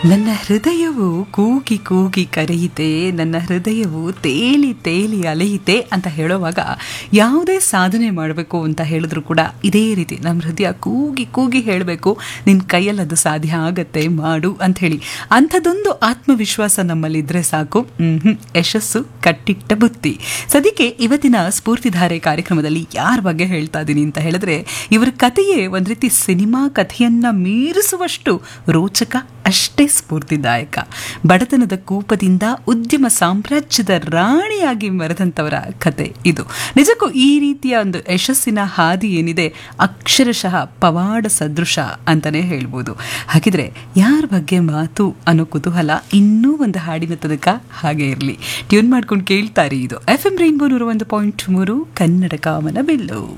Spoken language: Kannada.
ನನ್ನ ಹೃದಯವು ಕೂಗಿ ಕೂಗಿ ಕರೆಯಿತೆ ನನ್ನ ಹೃದಯವು ತೇಲಿ ತೇಲಿ ಅಲೆಯಿತೆ ಅಂತ ಹೇಳುವಾಗ ಯಾವುದೇ ಸಾಧನೆ ಮಾಡಬೇಕು ಅಂತ ಹೇಳಿದ್ರು ಕೂಡ ಇದೇ ರೀತಿ ನಮ್ಮ ಹೃದಯ ಕೂಗಿ ಕೂಗಿ ಹೇಳಬೇಕು ನಿನ್ನ ಕೈಯಲ್ಲಿ ಅದು ಸಾಧ್ಯ ಆಗತ್ತೆ ಮಾಡು ಅಂತ ಹೇಳಿ ಅಂಥದ್ದೊಂದು ಆತ್ಮವಿಶ್ವಾಸ ನಮ್ಮಲ್ಲಿದ್ದರೆ ಸಾಕು ಹ್ಮ್ ಯಶಸ್ಸು ಕಟ್ಟಿಟ್ಟ ಬುತ್ತಿ ಸದ್ಯಕ್ಕೆ ಇವತ್ತಿನ ಸ್ಫೂರ್ತಿಧಾರೆ ಕಾರ್ಯಕ್ರಮದಲ್ಲಿ ಯಾರ ಬಗ್ಗೆ ಹೇಳ್ತಾ ಇದ್ದೀನಿ ಅಂತ ಹೇಳಿದ್ರೆ ಇವರ ಕಥೆಯೇ ಒಂದು ರೀತಿ ಸಿನಿಮಾ ಕಥೆಯನ್ನ ಮೀರಿಸುವಷ್ಟು ರೋಚಕ ಅಷ್ಟೇ ಸ್ಫೂರ್ತಿದಾಯಕ ಬಡತನದ ಕೂಪದಿಂದ ಉದ್ಯಮ ಸಾಮ್ರಾಜ್ಯದ ರಾಣಿಯಾಗಿ ಮೆರೆದಂಥವರ ಕತೆ ಇದು ನಿಜಕ್ಕೂ ಈ ರೀತಿಯ ಒಂದು ಯಶಸ್ಸಿನ ಹಾದಿ ಏನಿದೆ ಅಕ್ಷರಶಃ ಪವಾಡ ಸದೃಶ ಅಂತಾನೆ ಹೇಳ್ಬೋದು ಹಾಗಿದ್ರೆ ಯಾರ ಬಗ್ಗೆ ಮಾತು ಅನ್ನೋ ಕುತೂಹಲ ಇನ್ನೂ ಒಂದು ಹಾಡಿನ ತನಕ ಹಾಗೆ ಇರಲಿ ಟ್ಯೂನ್ ಮಾಡ್ಕೊಂಡು ಕೇಳ್ತಾರೆ ಇದು ಎಫ್ ಎಂ ರೈನ್ಬೋ ನೂರ ಒಂದು ಪಾಯಿಂಟ್ ಮೂರು ಕನ್ನಡ ಕಾಮನ ಬಿಲ್ಲು